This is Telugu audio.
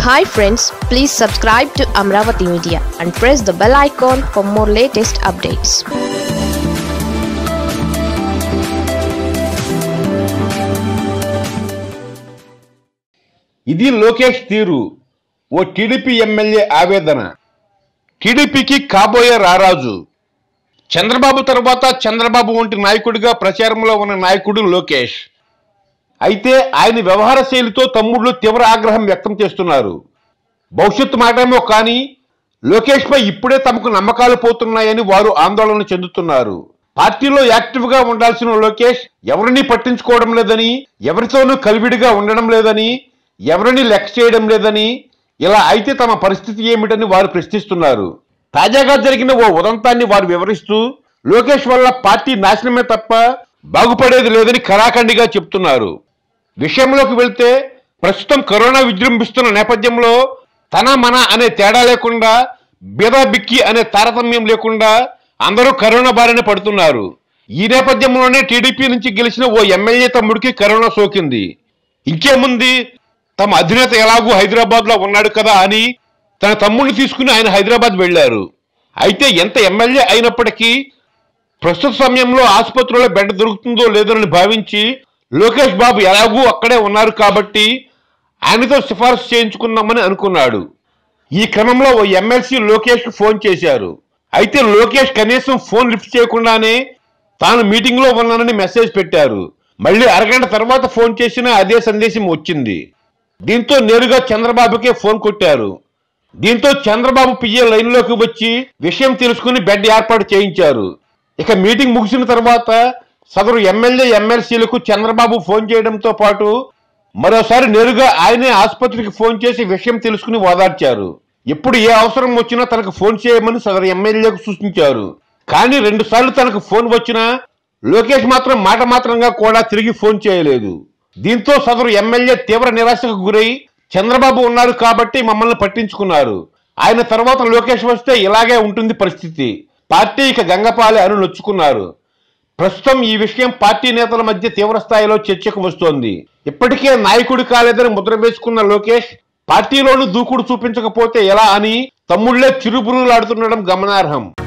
hi friends please subscribe to Amaravati media and press the bell icon for more latest updates ఇది లోకేష్ తీరు ఓ టీడీపీ ఎమ్మెల్యే ఆవేదన టీడీపీకి కాబోయే రారాజు చంద్రబాబు తర్వాత చంద్రబాబు వంటి నాయకుడిగా ప్రచారంలో ఉన్న నాయకుడు లోకేష్ అయితే ఆయన వ్యవహార శైలితో తమ్ముళ్ళు తీవ్ర ఆగ్రహం వ్యక్తం చేస్తున్నారు భవిష్యత్తు మాటేమో కానీ లోకేష్ పై ఇప్పుడే తమకు నమ్మకాలు పోతున్నాయని వారు ఆందోళన చెందుతున్నారు పార్టీలో యాక్టివ్ గా ఉండాల్సిన లోకేష్ ఎవరిని పట్టించుకోవడం లేదని ఎవరితోనూ కలివిడిగా ఉండడం లేదని ఎవరిని లెక్క చేయడం లేదని ఇలా అయితే తమ పరిస్థితి ఏమిటని వారు ప్రశ్నిస్తున్నారు తాజాగా జరిగిన ఓ ఉదంతాన్ని వారు వివరిస్తూ లోకేష్ వల్ల పార్టీ నాశనమే తప్ప బాగుపడేది లేదని ఖరాఖండిగా చెప్తున్నారు విషయంలోకి వెళ్తే ప్రస్తుతం కరోనా విజృంభిస్తున్న నేపథ్యంలో తన మన అనే తేడా లేకుండా బీదా బిక్కి అనే తారతమ్యం లేకుండా అందరూ కరోనా బారిన పడుతున్నారు ఈ నేపథ్యంలోనే టీడీపీ నుంచి గెలిచిన ఓ ఎమ్మెల్యే తమ్ముడికి కరోనా సోకింది ఇంకేముంది తమ అధినేత ఎలాగూ హైదరాబాద్ లో ఉన్నాడు కదా అని తన తమ్ముడిని తీసుకుని ఆయన హైదరాబాద్ వెళ్లారు అయితే ఎంత ఎమ్మెల్యే అయినప్పటికీ ప్రస్తుత సమయంలో ఆసుపత్రిలో బెడ్ దొరుకుతుందో లేదని భావించి లోకేష్ బాబు ఎలాగూ అక్కడే ఉన్నారు కాబట్టి ఆయనతో సిఫారసు చేయించుకుందామని అనుకున్నాడు ఈ క్రమంలో ఓ ఎమ్మెల్సీ లోకేష్ ఫోన్ చేశారు అయితే లోకేష్ కనీసం ఫోన్ లిఫ్ట్ చేయకుండానే తాను మీటింగ్ లో ఉన్నానని మెసేజ్ పెట్టారు మళ్ళీ అరగంట తర్వాత ఫోన్ చేసినా అదే సందేశం వచ్చింది దీంతో నేరుగా చంద్రబాబుకే ఫోన్ కొట్టారు దీంతో చంద్రబాబు పిఏ లైన్లోకి వచ్చి విషయం తెలుసుకుని బెడ్ ఏర్పాటు చేయించారు ఇక మీటింగ్ ముగిసిన తర్వాత సదరు ఎమ్మెల్యే ఎమ్మెల్సీలకు చంద్రబాబు ఫోన్ చేయడంతో పాటు మరోసారి నేరుగా ఆయనే ఆసుపత్రికి ఫోన్ చేసి విషయం తెలుసుకుని ఓదార్చారు ఎప్పుడు ఏ అవసరం వచ్చినా తనకు ఫోన్ చేయమని సదరు ఎమ్మెల్యేకు సూచించారు కానీ రెండు సార్లు తనకు ఫోన్ వచ్చినా లోకేష్ మాత్రం మాట మాత్రంగా కూడా తిరిగి ఫోన్ చేయలేదు దీంతో సదరు ఎమ్మెల్యే తీవ్ర నిరాశకు గురై చంద్రబాబు ఉన్నారు కాబట్టి మమ్మల్ని పట్టించుకున్నారు ఆయన తర్వాత లోకేష్ వస్తే ఇలాగే ఉంటుంది పరిస్థితి పార్టీ ఇక గంగపాలె అని నొచ్చుకున్నారు ప్రస్తుతం ఈ విషయం పార్టీ నేతల మధ్య తీవ్ర స్థాయిలో చర్చకు వస్తోంది ఇప్పటికే నాయకుడి కాలేదని ముద్ర వేసుకున్న లోకేష్ పార్టీలోనూ దూకుడు చూపించకపోతే ఎలా అని తమ్ముళ్లే చిరుపురుగులాడుతుండడం గమనార్హం